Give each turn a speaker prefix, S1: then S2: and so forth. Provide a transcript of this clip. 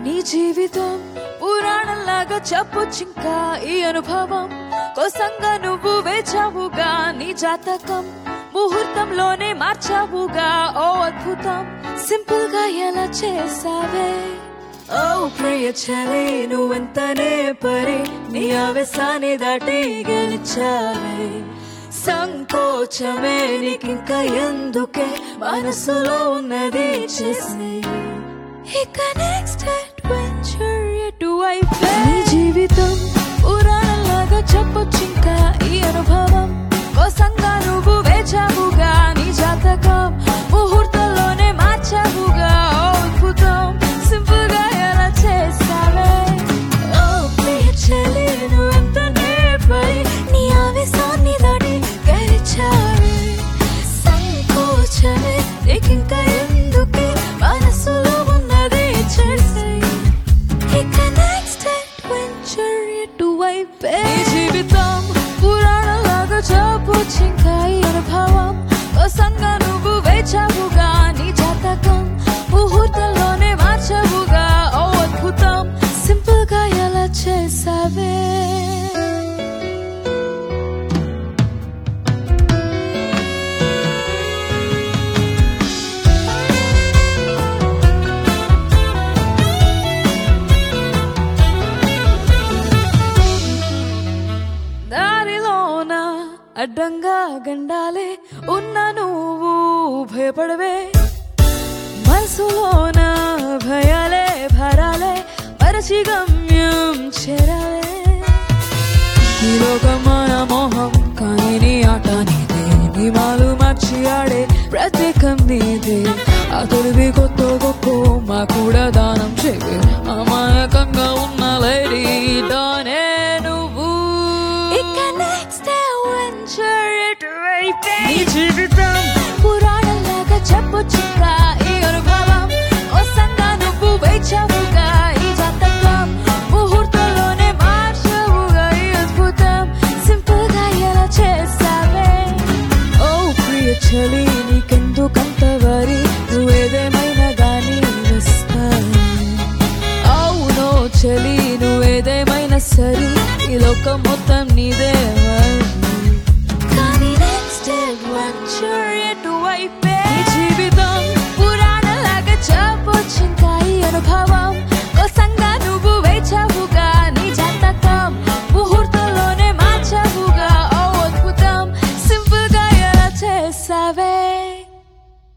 S1: నీ జీవితం పురాణంలాగా చెప్పొచ్చింకా ఈ అనుభవం కోసంగా నువ్వు వేచావుగా నీ జాతకం ముహూర్తంలోనే మార్చావుగా ఓ అద్భుతం సింపుల్ గా ఎలా చేసావే ఓ ప్రియ చలి నువ్వెంతనే పరి నీ ఆవేశాన్ని దాటి గెలిచావే సంకోచమే నీకింకా ఎందుకే మనసులో ఉన్నది చేసే ఇక నెక్స్ట్ అడ్వెంచర్ ఎటువైపే నీ జీవితం పురాణంలాగా చెప్పొచ్చింకా ఈ అనుభవం కోసంగా నువ్వు వేచావుగా నీ జాతకం ముహూర్తంలోనే మార్చావుగా ఓ అద్భుతం సింపుల్ గా ఎలా చేసావే ఓ ప్రియ చెలి నువ్వెంతనే పై నీ ఆవేశాన్ని దాటి గెలిచావే సంకోచమే నీకింకా ఎందుకే మనసులో ఉన్నది చేసే ఇక నెక్స్ట్ అడ్వెంచర్ ఎటువైపే నీ జీవితం పురాణంలాగా చెప్పొచ్చింకా ఈ అనుభవం కోసంగా నువ్వు వేచావుగా నీ జాతకం ముహూర్తంలోనే మార్చావుగా ఓ అద్భుతం సింపుల్ గా ఎలా చేసావే దారిలోన అడ్డంగా గండాలే ఉన్న నువ్వు భయపడవే మనసులోన భయాలే భరాలే పరచి గమ్యం చేరాలే ఈ లోకమాయ మోహం కానీ నీ ఆట నీదే నీ మాలు మార్చి ఆడే ప్రత్యేకం నీదే ఆ తొలివి కొత్త గొప్ప మా కూడా దానం చేవే అమాయకంగా ఉన్న లేడీ డానే నువ్వు ఇక నెక్స్ట్ అడ్వెంచర్ ఎటువైతే నీ జీవితం పురాణంలాగా చెప్పొచ్చుగా ఈ అనుభవం కోసంగా నువ్వు వేచావుగా ఈ జాతకం ముహూర్తంలోనే మార్చావుగా ఈ అద్భుతం సింపుల్ గా ఎలా చేసావే ఓ ప్రియ చలి నీకెందుకంత వరి నువ్వేదేమైనా గానీ వస్తాయి అవునో చలి నువ్వేదేమైనా సరి ఈ లోకం మొత్తం నీదే మరి. కానీ నెక్స్ట్ అడ్వెంచర్ ఎటువైపే నీ జీవితం పురాణంలాగా చెప్పొచ్చింకా ఈ అనుభవం కోసంగా నువ్వు వేచావుగా నీ జాతకం ముహూర్తంలోనే మార్చావుగా ఓ అద్భుతం సింపుల్ గా ఎలా చేసావే